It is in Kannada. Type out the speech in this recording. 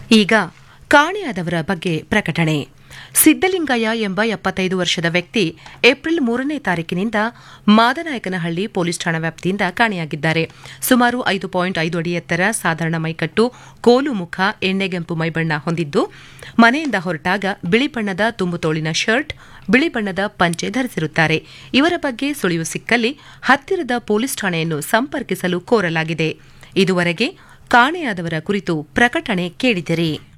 ಈಗ ಕಾಣೆಯಾದವರ ಬಗ್ಗೆ ಪ್ರಕಟಣೆ ಸಿದ್ದಲಿಂಗಯ್ಯ ಎಂಬ ಎಪ್ಪತ್ತೈದು ವರ್ಷದ ವ್ಯಕ್ತಿ ಏಪ್ರಿಲ್ ಮೂರನೇ ತಾರೀಕಿನಿಂದ ಮಾದನಾಯಕನಹಳ್ಳಿ ಪೊಲೀಸ್ ಠಾಣಾ ವ್ಯಾಪ್ತಿಯಿಂದ ಕಾಣೆಯಾಗಿದ್ದಾರೆ ಸುಮಾರು ಐದು ಪಾಯಿಂಟ್ ಐದು ಅಡಿ ಎತ್ತರ ಸಾಧಾರಣ ಮೈಕಟ್ಟು ಕೋಲು ಮುಖ ಎಣ್ಣೆಗೆಂಪು ಮೈಬಣ್ಣ ಹೊಂದಿದ್ದು ಮನೆಯಿಂದ ಹೊರಟಾಗ ಬಿಳಿ ಬಣ್ಣದ ತುಂಬು ತೋಳಿನ ಶರ್ಟ್ ಬಿಳಿ ಬಣ್ಣದ ಪಂಚೆ ಧರಿಸಿರುತ್ತಾರೆ ಇವರ ಬಗ್ಗೆ ಸುಳಿವು ಸಿಕ್ಕಲ್ಲಿ ಹತ್ತಿರದ ಪೊಲೀಸ್ ಠಾಣೆಯನ್ನು ಸಂಪರ್ಕಿಸಲು ಕೋರಲಾಗಿದೆ ಇದುವರೆಗೆ ಕಾಣೆಯಾದವರ ಕುರಿತು ಪ್ರಕಟಣೆ ಕೇಳಿದಿರಿ